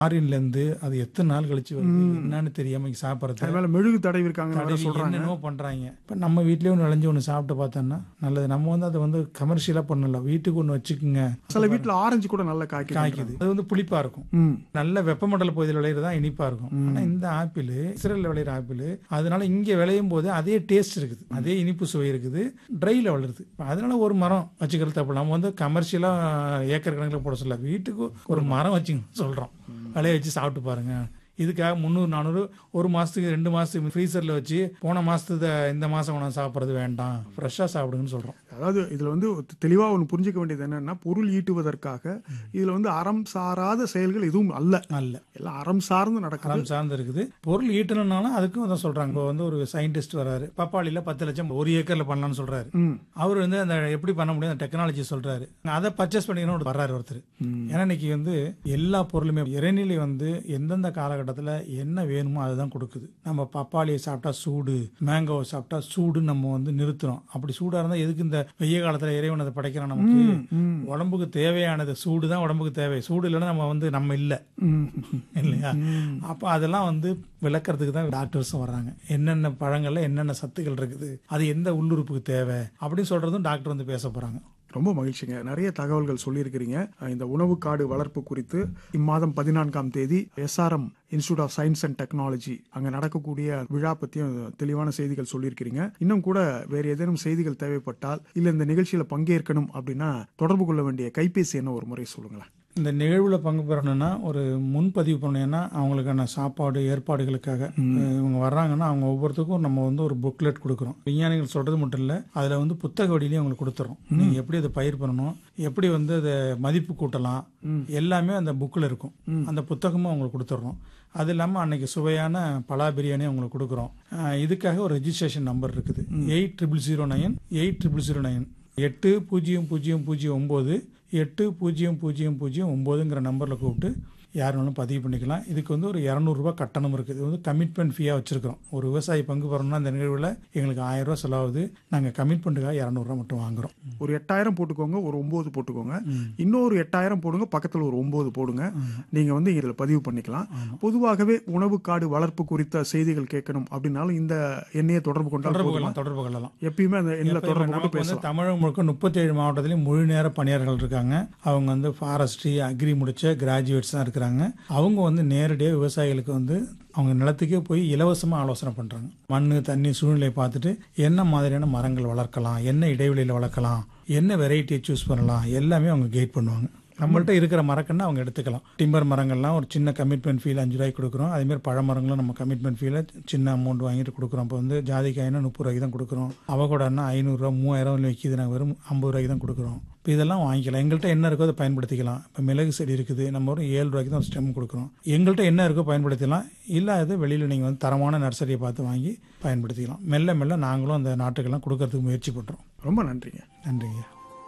ஃபாரின்ல இருந்து அது எத்தனை நாள் கழிச்சு வருது என்னன்னு தெரியாம இங்க சாப்பிட்றது அது மேல மெழுகு தடவி இருக்காங்கன்னு வேற தடவி சொல்றாங்க என்னென்னமோ பண்றாங்க இப்ப நம்ம வீட்லயே ஒன்று விளைஞ்சு ஒன்று சாப்பிட்டு பார்த்தோம்னா நல்லது நம்ம வந்து அதை வந்து கமர்ஷியலா பண்ணல வீட்டுக்கு ஒன்று வச்சுக்குங்க சில வீட்டுல ஆரஞ்சு கூட நல்லா காய்க்குது காய்க்குது அது வந்து புளிப்பா இருக்கும் ம் நல்ல வெப்பமண்டல பகுதியில் விளையிறது தான் இனிப்பா இருக்கும் ஆனா இந்த ஆப்பிள் இஸ்ரேல்ல விளையிற ஆப்பிள் அதனால இங்க விளையும் போது அதே டேஸ்ட் இருக்குது அதே இனிப்பு சுவை இருக்குது ட்ரைல வளருது இப்ப அதனால ஒரு மரம் வச்சுக்கிறது தப்பு நம்ம வந்து கமர்ஷியலா ஏக்கர் கணக்கில் போட சொல்ல வீட்டுக்கு ஒரு மரம் வச்சுங்க சொல்றோம் விளைய வச்சு சாப்பிட்டு பாருங்க இதுக்காக முந்நூறு நானூறு ஒரு மாசத்துக்கு ரெண்டு மாசத்துக்கு ஃப்ரீசர்ல வச்சு போன மாசத்துக்கு இந்த மாசம் உணவு சாப்பிட்றது வேண்டாம் ஃப்ரெஷ்ஷா சாப்பிடுங்கன்னு சொல்றோம் அதாவது இதுல வந்து தெளிவா ஒன்று புரிஞ்சுக்க வேண்டியது என்னன்னா பொருள் ஈட்டுவதற்காக இதுல வந்து அறம் சாராத செயல்கள் எதுவும் அல்ல நல்ல எல்லாம் அறம் சார்ந்து நடக்குது அறம் சார்ந்து இருக்குது பொருள் ஈட்டணும்னாலும் அதுக்கும் அதான் சொல்றாங்க இப்போ வந்து ஒரு சயின்டிஸ்ட் வராரு பப்பாளியில பத்து லட்சம் ஒரு ஏக்கர்ல பண்ணலாம்னு சொல்றாரு ம் அவர் வந்து அந்த எப்படி பண்ண முடியும் அந்த டெக்னாலஜி சொல்றாரு அதை பர்ச்சேஸ் பண்ணிக்கணும் வர்றாரு ஒருத்தர் ஏன்னா இன்னைக்கு வந்து எல்லா பொருளுமே இறைநிலை வந்து எந்தெந்த காலகட்டத்தில் என்ன வேணுமோ அதுதான் கொடுக்குது நம்ம பப்பாளியை சாப்பிட்டா சூடு மேங்கோவை சாப்பிட்டா சூடுன்னு நம்ம வந்து நிறுத்துறோம் அப்படி சூடா இருந்தா எதுக்கு இந்த வெய்ய காலத்துல இறைவன் அதை படைக்கிறான் நமக்கு ம் உடம்புக்கு தேவையானது சூடு தான் உடம்புக்கு தேவை சூடு இல்லைன்னா நம்ம வந்து நம்ம இல்லை ம் இல்லையா அப்போ அதெல்லாம் வந்து விளக்கறதுக்கு தான் டாக்டர்ஸும் வர்றாங்க என்னென்ன பழங்கள்ல என்னென்ன சத்துக்கள் இருக்குது அது எந்த உள்ளுறுப்புக்கு தேவை அப்படின்னு சொல்றதும் டாக்டர் வந்து பேச போறாங்க ரொம்ப மகிழ்ச்சிங்க நிறைய தகவல்கள் சொல்லியிருக்கிறீங்க இந்த உணவு காடு வளர்ப்பு குறித்து இம்மாதம் பதினான்காம் தேதி SRM institute of science and technology அங்க நடக்கக்கூடிய விழா பத்தியும் தெளிவான செய்திகள் சொல்லியிருக்கிறீங்க இன்னும் கூட வேற ஏதேனும் செய்திகள் தேவைப்பட்டால் இல்ல இந்த நிகழ்ச்சியில பங்கேற்கணும் அப்படின்னா தொடர்பு கொள்ள வேண்டிய கைபேசி என்ன ஒரு முறை சொல்லுங்களேன் இந்த நிகழ்வுல பங்கு பெறணும்னா ஒரு முன்பதிவு பண்ணணும்னா அவங்களுக்கான சாப்பாடு ஏற்பாடுகளுக்காக அஹ் இவங்க வர்றாங்கன்னா அவங்க ஒவ்வொருத்தருக்கும் நம்ம வந்து ஒரு புக்லெட் கொடுக்குறோம் விஞ்ஞானிகள் சொல்றது மட்டும் இல்ல அதுல வந்து புத்தக வடியிலையும் அவங்களுக்கு கொடுத்துறோம் நீங்க எப்படி அதை பயிர் பண்ணணும் எப்படி வந்து அதை மதிப்பு கூட்டலாம் எல்லாமே அந்த புக்கில் இருக்கும் அந்த புத்தகமும் அவங்களுக்கு கொடுத்துட்றோம் அது இல்லாமல் அன்னைக்கு சுவையான பலா பிரியாணி அவங்களுக்கு கொடுக்குறோம் அஹ் இதுக்காக ஒரு ரெஜிஸ்ட்ரேஷன் நம்பர் இருக்குது eight triple zero nine eight triple zero nine எட்டு பூஜ்ஜியம் பூஜ்ஜியம் பூஜ்ஜியம் ஒம்பது எட்டு பூஜ்ஜியம் பூஜ்ஜியம் பூஜ்ஜியம் ஒம்போதுங்கிற நம்பரில் கூப்பிட்டு யார் வேணாலும் பதிவு பண்ணிக்கலாம் இதுக்கு வந்து ஒரு இரநூறுபா கட்டணம் இருக்குது இது வந்து கமிட்மெண்ட் ஃபீயாக வச்சுருக்கிறோம் ஒரு விவசாயி பங்கு பெறணும்னா இந்த நிகழ்வில் எங்களுக்கு ஆயிரம் ரூபாய் செலவாகுது நாங்கள் கமிட்மெண்ட்டுக்காக இரநூறுவா மட்டும் வாங்குறோம் ஒரு எட்டாயிரம் போட்டுக்கோங்க ஒரு ஒன்பது போட்டுக்கோங்க இன்னொரு எட்டாயிரம் போடுங்க பக்கத்துல ஒரு ஒன்பது போடுங்க நீங்க வந்து இதுல பதிவு பண்ணிக்கலாம் பொதுவாகவே உணவு காடு வளர்ப்பு குறித்த செய்திகள் கேட்கணும் அப்படின்னாலும் இந்த எண்ணையை தொடர்பு கொண்டால் தொடர்பு போதுமா? கொள்ளலாம் தொடர்பு கொள்ளலாம் எப்பயுமே அந்த எண்ணில் எப்ப தொடர்பு கொண்டு நமக்கு வந்து பேசலாம் தமிழகம் முழுக்க முப்பத்தேழு மாவட்டத்திலையும் முழு நேர பணியாளர்கள் இருக்காங்க அவங்க வந்து ஃபாரஸ்ட்ரி அக்ரி முடிச்ச கிராஜுவேட்ஸ் தான் இருக்கிறாங்க அவங்க வந்து நேரடியாக விவசாயிகளுக்கு வந்து அவங்க நிலத்துக்கே போய் இலவசமாக ஆலோசனை பண்ணுறாங்க மண் தண்ணி சூழ்நிலையை பார்த்துட்டு என்ன மாதிரியான மரங்கள் வளர்க்கலாம் என்ன இடைவெளியில் வளர்க்கலாம் என்ன வெரைட்டியை சூஸ் பண்ணலாம் எல்லாமே அவங்க கைட் பண்ணுவாங்க நம்மள்ட்ட இருக்கிற மரக்கன்னு அவங்க எடுத்துக்கலாம் டிம்பர் மரங்கள்லாம் ஒரு சின்ன கமிட்மெண்ட் ஃபீல் அஞ்சு ரூபாய்க்கு கொடுக்குறோம் அதேமாதிரி பழ மரங்களும் நம்ம கமிட்மெண்ட் ஃபீல சின்ன அமௌண்ட் வாங்கிட்டு கொடுக்குறோம் இப்போ வந்து ஜாதிக்காயினா முப்பது ரூபாய்க்கு தான் கொடுக்குறோம் அவகோடனா ஐநூறுரூவா மூவாயிரம் விற்கிது நாங்கள் வெறும் ஐம்பது ரூபாய்க்கு தான் கொடுக்குறோம் இப்போ இதெல்லாம் வாங்கிக்கலாம் எங்கள்கிட்ட என்ன இருக்கோ அதை பயன்படுத்திக்கலாம் இப்போ மிளகு செடி இருக்குது நம்ம ஒரு ஏழு ரூபாய்க்கு தான் ஸ்டெம் கொடுக்குறோம் எங்கள்கிட்ட என்ன இருக்கோ பயன்படுத்திக்கலாம் இல்லாத வெளியில் நீங்கள் வந்து தரமான நர்சரியை பார்த்து வாங்கி பயன்படுத்திக்கலாம் மெல்ல மெல்ல நாங்களும் அந்த நாட்டுக்கெல்லாம் கொடுக்கறதுக்கு முயற்சி பண்ணுறோம் ரொம்ப நன்றிங்க நன்றிங்க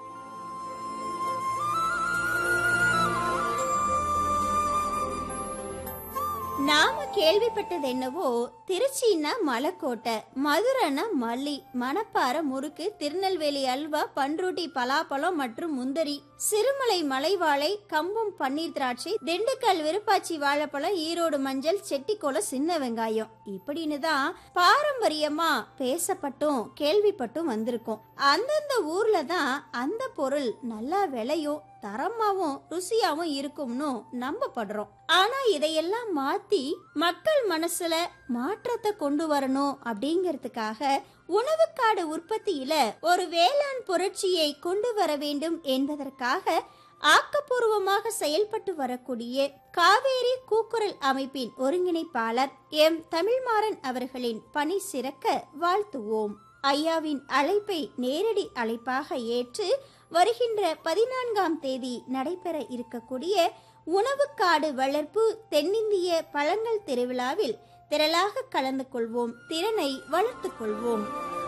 நாம கேள்விப்பட்டது என்னவோ திருச்சின்னா மலைக்கோட்டை மதுரைனா மல்லி மணப்பாறை முறுக்கு திருநெல்வேலி அல்வா பன்ருட்டி பலாப்பழம் மற்றும் முந்தரி சிறுமலை மலைவாழை கம்பம் பன்னீர் திராட்சை திண்டுக்கல் விருப்பாச்சி வாழைப்பழம் ஈரோடு மஞ்சள் செட்டிக்கோலம் சின்ன வெங்காயம் இப்படின்னு தான் பாரம்பரியமா பேசப்பட்டும் கேள்விப்பட்டும் வந்திருக்கோம் அந்தந்த ஊர்ல தான் அந்த பொருள் நல்லா விளையும் தரமாவும் ருசியாவும் இருக்கும்னு நம்பப்படுறோம் ஆனா இதையெல்லாம் மாத்தி மக்கள் மனசுல மாற்றத்தை கொண்டு வரணும் அப்படிங்கறதுக்காக உணவுக்காடு உற்பத்தியில ஒரு வேளாண் புரட்சியை கொண்டு வர வேண்டும் என்பதற்காக ஆக்கப்பூர்வமாக செயல்பட்டு வரக்கூடிய காவேரி கூக்குரல் அமைப்பின் ஒருங்கிணைப்பாளர் எம் தமிழ்மாறன் அவர்களின் பணி சிறக்க வாழ்த்துவோம் ஐயாவின் அழைப்பை நேரடி அழைப்பாக ஏற்று வருகின்ற பதினான்காம் தேதி நடைபெற இருக்கக்கூடிய உணவுக்காடு வளர்ப்பு தென்னிந்திய பழங்கள் திருவிழாவில் திரளாக கலந்து கொள்வோம் திறனை வளர்த்துக் கொள்வோம்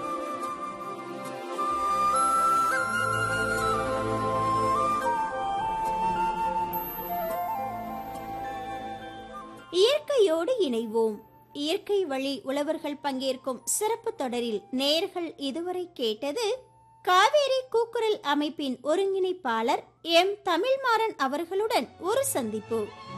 இயற்கையோடு இணைவோம் இயற்கை வழி உழவர்கள் பங்கேற்கும் சிறப்பு தொடரில் நேர்கள் இதுவரை கேட்டது காவேரி கூக்குரல் அமைப்பின் ஒருங்கிணைப்பாளர் எம் தமிழ்மாறன் அவர்களுடன் ஒரு சந்திப்பு